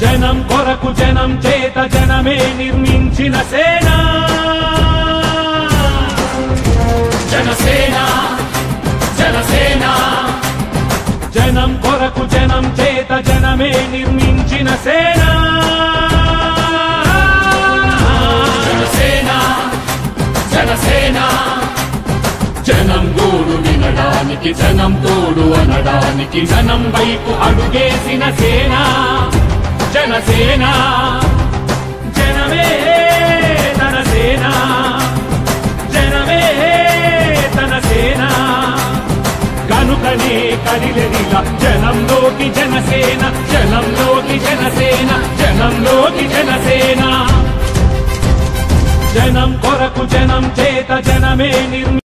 జనం కొరకు జనం చేత జనమే నిర్మించిన సేన జనసేన జనసేన జనం కొరకు జనం చేత జనమే నిర్మించిన సేన జనసేన జనసేన జనం గోడు వినడానికి జనం తోడు అనడానికి జనం వైపు అడుగేసిన సేన జనసేన జనమే తన సేన జనమే తన సేన కనుకనే కదిలెదిల జనంలోకి జనసేన జనంలోకి జనసేన జనంలోకి జనసేన జనం కొరకు జనం చేత జనమే నిర్మి